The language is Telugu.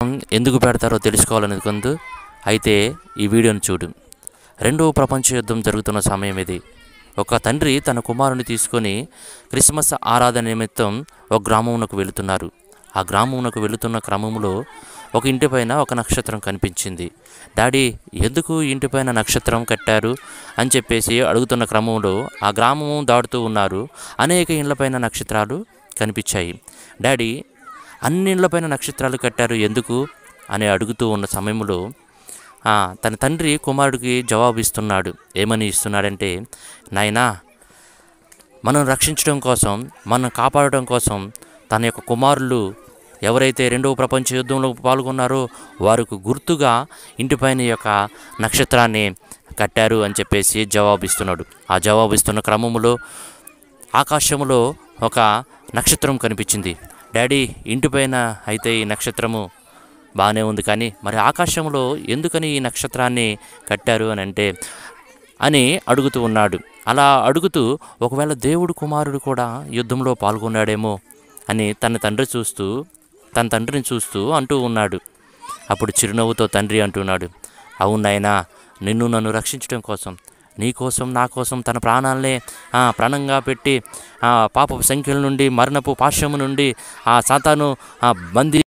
ఎందుకు పెడతారో తెలుసుకోవాలనుకుందు అయితే ఈ వీడియోని చూడు రెండవ ప్రపంచ యుద్ధం జరుగుతున్న సమయం ఇది ఒక తండ్రి తన కుమారుని తీసుకొని క్రిస్మస్ ఆరాధన నిమిత్తం ఒక గ్రామమునకు వెళుతున్నారు ఆ గ్రామమునకు వెళుతున్న క్రమంలో ఒక ఇంటిపైన ఒక నక్షత్రం కనిపించింది డాడీ ఎందుకు ఈ ఇంటిపైన నక్షత్రం కట్టారు అని చెప్పేసి అడుగుతున్న క్రమంలో ఆ గ్రామము దాటుతూ ఉన్నారు అనేక ఇండ్లపైన నక్షత్రాలు కనిపించాయి డాడీ అన్ని ఇండ్లపైన నక్షత్రాలు కట్టారు ఎందుకు అని అడుగుతూ ఉన్న సమయంలో ఆ, తన తండ్రి కుమారుడికి జవాబు ఇస్తున్నాడు ఏమని ఇస్తున్నాడంటే నాయనా మనం రక్షించడం కోసం మనం కాపాడడం కోసం తన యొక్క కుమారులు ఎవరైతే రెండవ ప్రపంచ యుద్ధంలో పాల్గొన్నారో వారికి గుర్తుగా ఇంటిపైన ఈ యొక్క నక్షత్రాన్ని కట్టారు అని చెప్పేసి జవాబిస్తున్నాడు ఆ జవాబిస్తున్న క్రమంలో ఆకాశంలో ఒక నక్షత్రం కనిపించింది డాడీ ఇంటిపైన అయితే ఈ నక్షత్రము బాగానే ఉంది కానీ మరి ఆకాశంలో ఎందుకని ఈ నక్షత్రాన్ని కట్టారు అని అంటే అని అడుగుతూ ఉన్నాడు అలా అడుగుతూ ఒకవేళ దేవుడు కుమారుడు కూడా యుద్ధంలో పాల్గొన్నాడేమో అని తన తండ్రి చూస్తూ తన తండ్రిని చూస్తూ అంటూ ఉన్నాడు అప్పుడు చిరునవ్వుతో తండ్రి అంటున్నాడు అవును నాయనా నిన్ను నన్ను రక్షించడం కోసం నీ కోసం నా కోసం తన ప్రాణాలనే ఆ, ప్రాణంగా పెట్టి ఆ పాపపు సంఖ్యల నుండి మరణపు పాశ్యము నుండి ఆ సాతాను ఆ బందీ